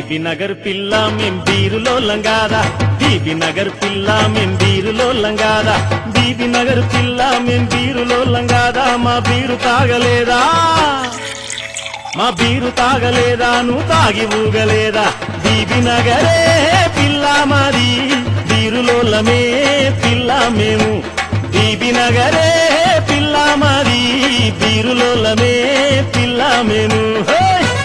BB Nagar పిల్ల మేం బీరులో లంగాదా BB Nagar పిల్ల మేం బీరులో లంగాదా బీబీ నగర్ పిల్ల మేం బీరులో లంగాదా మా బీరు తాగలేదా మా బీరు తాగలేదా నువ్వు తాగి ఊగలేదా బీబీ నగరే పిల్ల మాది బీరులోలమే పిల్ల మేము బీబీ నగరే పిల్ల మాది బీరులోలమే పిల్ల మేము హే!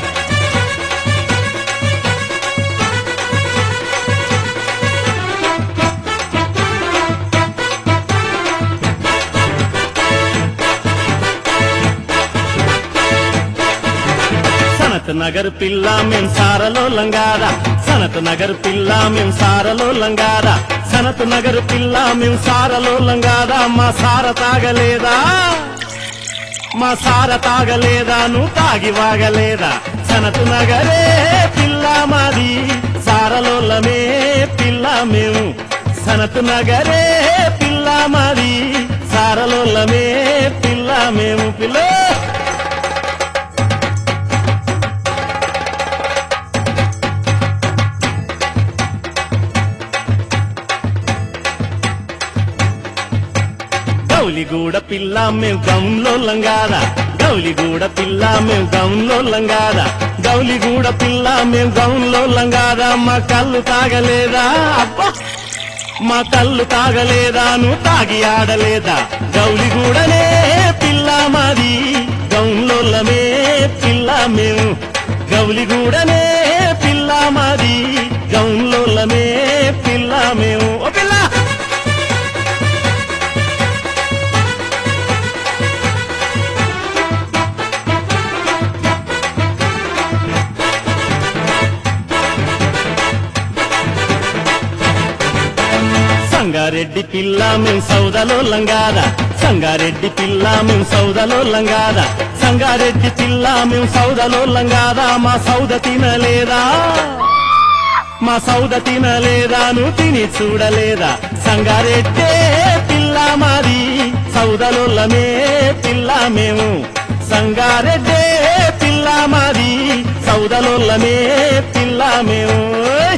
సనత్ నగర్ పిల్ల మేం సారలో లంగారా సనత్ నగర్ పిల్ల మేం సారలో లంగారా సనత్ నగర్ పిల్ల మేం సారలో లంగారా మా సార తాగలేదా మా సార తాగలేదా నువ్వు తాగి వాగలేదా సనత్ నగరే పిల్ల మాది సారలోలమే పిల్ల మేము సనత్ నగరే పిల్ల మాది సారలోలమే పిల్ల మేము పిల్ల గౌలిగూడ పిల్ల మేము గౌన్లో లంగారా గౌలిగూడ పిల్ల మేము గౌన్లో లంగారా గౌలిగూడ పిల్ల మేము గౌన్లో లంగారా మా కళ్ళు తాగలేదా అబ్బా మా కళ్ళు తాగలేదా నువ్వు తాగి ఆడలేదా గౌలిగూడనే పిల్ల మాది గౌన్లోలమే పిల్ల మేము గౌలిగూడనే పిల్ల మాది గౌన్లోలమే పిల్ల మేము ఓ పిల్ల సంగారెడ్డి పిల్ల మేము సౌదలో లంగాదా సంగారెడ్డి పిల్ల మేము సౌదలో లంగాదా సంగారెడ్డి పిల్ల మేము సౌదలో లంగాదా మా సౌద తినలేదా మా సౌద తినలేదా నువ్వు తిని చూడలేదా సంగారెడ్డే పిల్ల మాది సౌదలోలమే పిల్ల మేము సంగారెడ్డే పిల్ల మాది సౌదలోలమే పిల్ల మేము ఓయ్!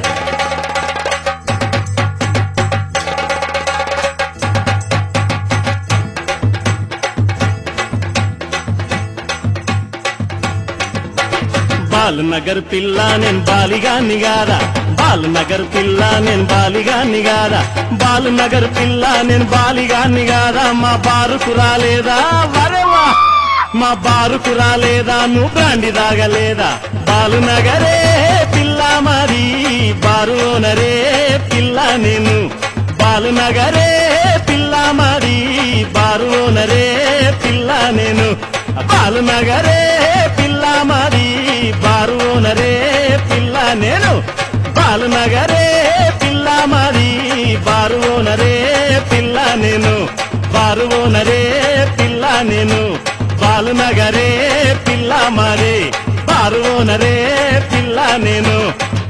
బాల్ నగర్ పిల్ల నేను బాలిగా నిగారా బాల్ నగర్ పిల్ల నేను బాలిగా నిగారా బాల్ నగర్ పిల్ల నేను బాలిగా నిగారా మా బారుకు రాలేదా వరేవా మా బారుకు రాలేదా నువ్వు బ్రాండి తాగలేదా బాలు నగరే పిల్ల మరి బారు ఓనరే పిల్ల నేను బాలు నగరే పిల్ల మరి బారు ఓనరే పిల్ల నేను బాలు నగరే పిల్ల మరి బారు ఓనరే పిల్ల నేను బాలు నగరే పిల్ల మరి బారు ఓనరే పిల్ల నేను బారు ఓనరే పిల్ల నేను బాలు నగరే పిల్ల మరి బారు ఓనరే పిల్ల నేను